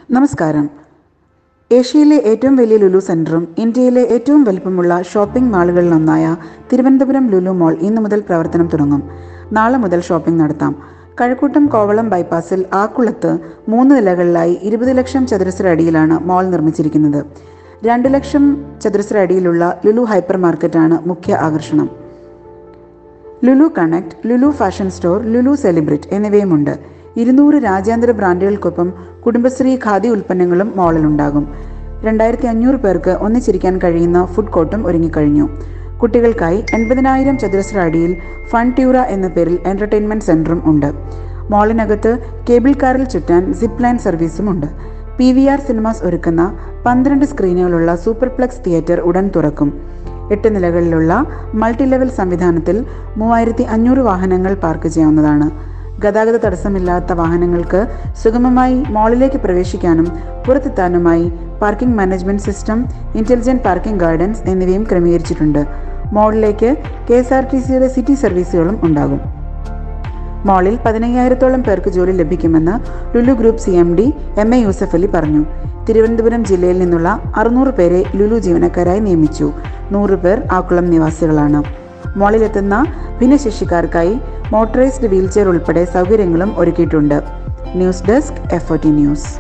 നമസ്കാരം ഏഷ്യയിലെ ഏറ്റവും വലിയ ലുലു സെൻറ്ററും ഇന്ത്യയിലെ ഏറ്റവും വലിപ്പമുള്ള ഷോപ്പിംഗ് മാളുകളിലൊന്നായ തിരുവനന്തപുരം ലുലു മോൾ ഇന്നു മുതൽ പ്രവർത്തനം തുടങ്ങും നാളെ മുതൽ ഷോപ്പിംഗ് നടത്താം കഴക്കൂട്ടം കോവളം ബൈപ്പാസിൽ ആക്കുളത്ത് മൂന്ന് നിലകളിലായി ഇരുപത് ലക്ഷം ചതുരശ്ര അടിയിലാണ് മോൾ നിർമ്മിച്ചിരിക്കുന്നത് രണ്ട് ലക്ഷം ചതുരശ്ര അടിയിലുള്ള ലുലു ഹൈപ്പർ മാർക്കറ്റാണ് മുഖ്യ ആകർഷണം Lulu connect Lulu fashion store Lulu celebrate എന്നിവയുമുണ്ട് ഇരുന്നൂറ് രാജ്യാന്തര ബ്രാൻഡുകൾക്കൊപ്പം കുടുംബശ്രീ ഖാദി ഉൽപ്പന്നങ്ങളും മോളിലുണ്ടാകും രണ്ടായിരത്തി അഞ്ഞൂറ് പേർക്ക് ഒന്നിച്ചിരിക്കാൻ കഴിയുന്ന ഫുഡ് കോർട്ടും ഒരുങ്ങിക്കഴിഞ്ഞു കുട്ടികൾക്കായി എൺപതിനായിരം ചതുരശ്ര അടിയിൽ ഫൺ ട്യൂറ എന്ന പേരിൽ എന്റർടൈൻമെന്റ് സെന്ററും ഉണ്ട് മോളിനകത്ത് കേബിൾ കാറിൽ ചുറ്റാൻ സിപ്പ് ലൈൻ സർവീസും ഉണ്ട് പി വി ആർ സിനിമാസ് ഒരുക്കുന്ന പന്ത്രണ്ട് സ്ക്രീനുകളുള്ള സൂപ്പർപ്ലക്സ് തിയേറ്റർ ഉടൻ തുറക്കും എട്ട് നിലകളിലുള്ള മൾട്ടി ലെവൽ സംവിധാനത്തിൽ മൂവായിരത്തി അഞ്ഞൂറ് വാഹനങ്ങൾ പാർക്ക് ചെയ്യാവുന്നതാണ് ഗതാഗത തടസ്സമില്ലാത്ത വാഹനങ്ങൾക്ക് സുഗമമായി മോളിലേക്ക് പ്രവേശിക്കാനും പുറത്തെത്താനുമായി parking management system intelligent parking gardens എന്നിവയും ക്രമീകരിച്ചിട്ടുണ്ട് മോളിലേക്ക് കെ എസ് ആർ ടി സിയുടെ സിറ്റി സർവീസുകളും ഉണ്ടാകും മോളിൽ പതിനയ്യായിരത്തോളം പേർക്ക് ജോലി ലഭിക്കുമെന്ന് Lulu group C M D M A Yusuff Ali പറഞ്ഞു തിരുവനന്തപുരം ജില്ലയിൽ നിന്നുള്ള അറുന്നൂറ് പേരെ ലുലു ജീവനക്കാരായി നിയമിച്ചു നൂറ് പേർ ആക്കുളം നിവാസികളാണ് മോളിലെത്തുന്ന ഭിന്നശേഷിക്കാർക്കായി മോട്ടറൈസ്ഡ് വീൽചെയർ ഉൾപ്പെടെ സൗകര്യങ്ങളും ഒരുക്കിയിട്ടുണ്ട് ന്യൂസ് ഡെസ്ക് എഫ് ന്യൂസ്